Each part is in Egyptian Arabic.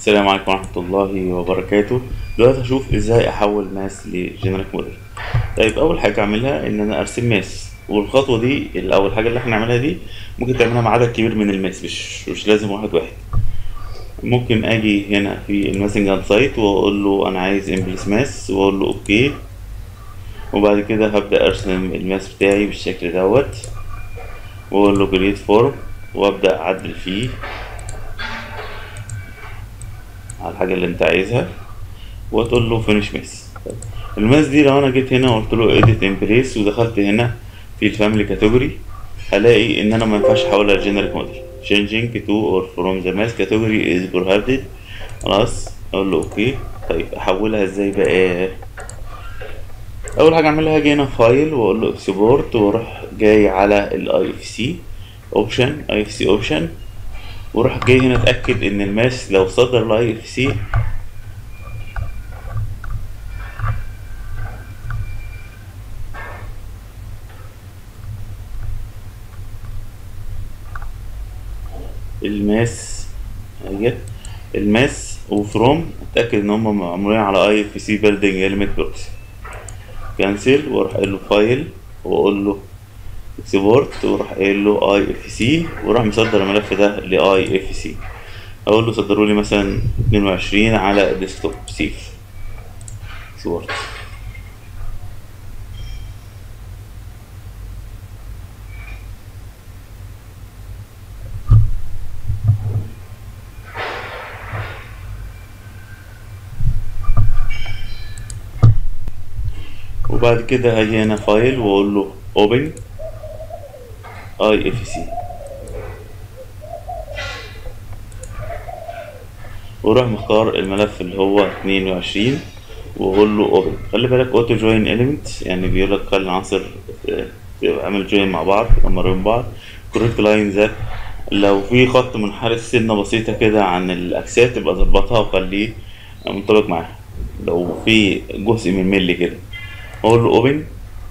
السلام عليكم ورحمة الله وبركاته دلوقتي هشوف ازاي احول ماس لجينيريك موديل طيب اول حاجة اعملها ان انا ارسم ماس والخطوة دي الاول حاجة اللي احنا نعملها دي ممكن تعملها مع عدد كبير من الماس مش مش لازم واحد واحد ممكن اجي هنا في الماسنج اند سايت واقول له انا عايز امبلس ماس واقول له اوكي وبعد كده هبدأ ارسم الماس بتاعي بالشكل دوت واقول له جريد فورم وابدأ اعدل فيه على الحاجة اللي انت عايزها وتقول له فينيش ماس الماس دي لو انا جيت هنا وقلت له edit in place ودخلت هنا في الفاميلي كاتيجوري هلاقي ان انا ما ينفعش احولها لجينيريك موديل changing to or from the mass category is prohibited خلاص اقول له اوكي طيب احولها ازاي بقى اول حاجه اعملها هاجي هنا فايل واقول له اكسبورت واروح جاي على الاي اف سي اوبشن اي اف سي اوبشن واروح جاي هنا اتاكد ان الماس لو صدر الاي اف سي الماس اهي الماس وفروم اتاكد ان هم معمولين على اي اف سي بيلدينج اليمنت بوكس كانسل واروح قايل له فايل واقول له اكسبورت واروح قايل له اي اف سي واروح مصدر الملف ده لاي اف سي اقول له صدروا لي مثلا 22 على ديسكتوب سيف اكسبورت وبعد كده هاجي هنا فايل واقول له open اي اف سي واروح مختار الملف اللي هو 22 واقول له open خلي بالك اوتو جوين element يعني بيقول لك خلي العناصر اعمل جوين مع بعض يقربوا من بعض كوريكت لاين ذات لو في خط منحرف سنة بسيطة كده عن الأجساد تبقى ظبطها وخليه منطبق معاها لو في جزء من ملي كده اقول له اوبن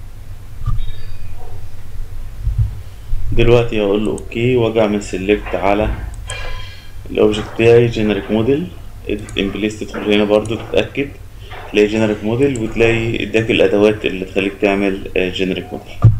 دلوقتي اقول له اوكي واجي اعمل سيلكت على الاوبجكت بتاعي جينيريك موديل اديت ان بليس تدخل هنا برضو تتاكد تلاقي جينيريك موديل وتلاقي اداك الادوات اللي تخليك تعمل جينيريك موديل